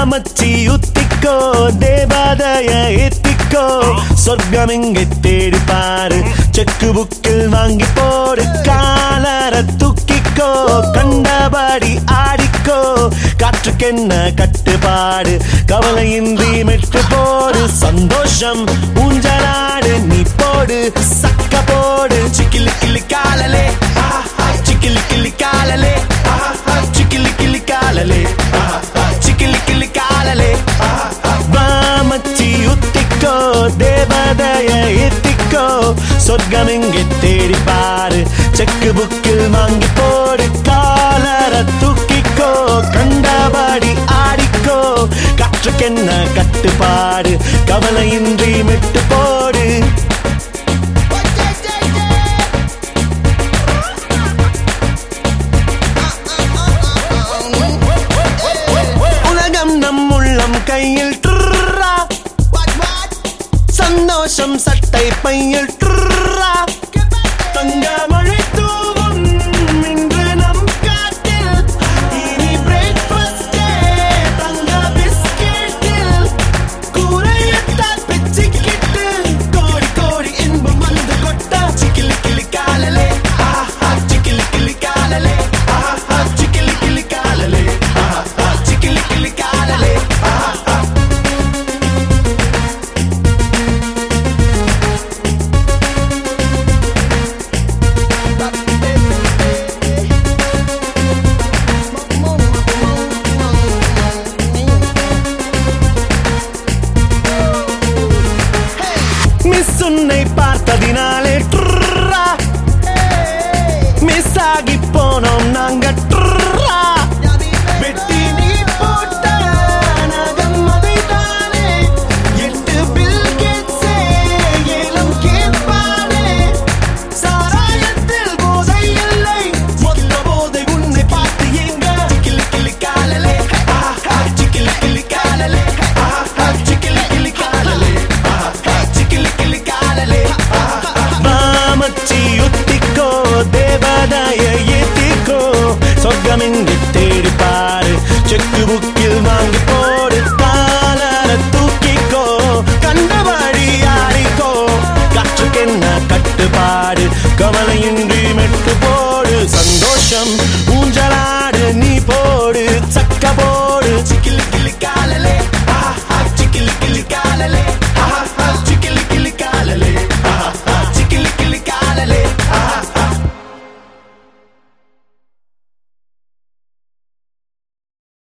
மச்சி உத்திக்கோ தேவாதய ஏத்திக்கோ சொர்க்கம் இங்கே தேடி பாரு செக்கு புக்கில் வாங்கி போடு காலர தூக்கிக்கோ கண்டபடி ஆடிக்கோ காற்றுக்கென்ன கட்டுப்பாடு கவலையின்றி மெட்டு போடு சந்தோஷம் ஊஞ்சலாடு நீ போடு சக்க போடு சிக்கிலி கிளி காலலே ஆஹா, சிக்கிலி கிளி காலலே ஆஹா, சிக்கிலி கிளி காலலே ஆஹா, சிக்கிலி கிளி காலலே ஆஹா. வா மச்சி உத்திக்கோ தேவதைய ஏத்திக்கோ சொர்க்கம் இங்கே தேடி பாரு செக்கு புக்கில் வாங்கி போடு காலர தூக்கிக்கோ கண்டபடி ஆடிக்கோ காற்றுக்கென்ன கட்டுப்பாடு கவலையின்றி மெட்டு போடு உலகம் நம் உள்ளம் கையில் ட்ரா சந்தோஷம் சட்டை பையில் ட்ரா தங்க மழை தூவும் இன்று நம் காட்டில் இனி பிரேக்ஃபாஸ்டே தங்க பிஸ்கெட்டில் கூரையத்தால் பிச்சுக்கிட்டு கோடி கோடி இன்பம் வந்து கொட்டா சிக்கிலி கிளி காலலே ஆஹா சிக்கிலி கிளி காலலே ஆஹா சிக்கிலி கிளி காலலே ஆஹா சிக்கிலி கிளி காலலே ஆஹா மிஸ் உன்னை பார்த்ததினாலே ட்ரா மிஸ் ஆகி போனோம் நாங்க ட்ரா வெட்டி நீ போட்ட நகம் அதைத்தானே எட்டு பில் கேட்ஸே ஏலம் கேட்பானே சாராயத்தில் போதை இல்லை மொத்த போதை உன்னை பார்த்து எங்க சிக்கிலி கிளி காலலே ஆஹா சிக்கிலி கிளி காலலே ஆஹா சிக்கிலி கிளி காலலே ஆஹா சிக்கிலி கிளி காலலே மாமச்சி உத்திக்கோ தேவதாய ஏத்திக்கோ சொர்க்கம் இங்கு தேடி பாரு செக்கு புக்கில் வாங்கி போடு காலர தூக்கிக்கோ கண்டபடி ஆடிக்கோ காற்றுக்கென்ன கட்டுப்பாடு கவலையின்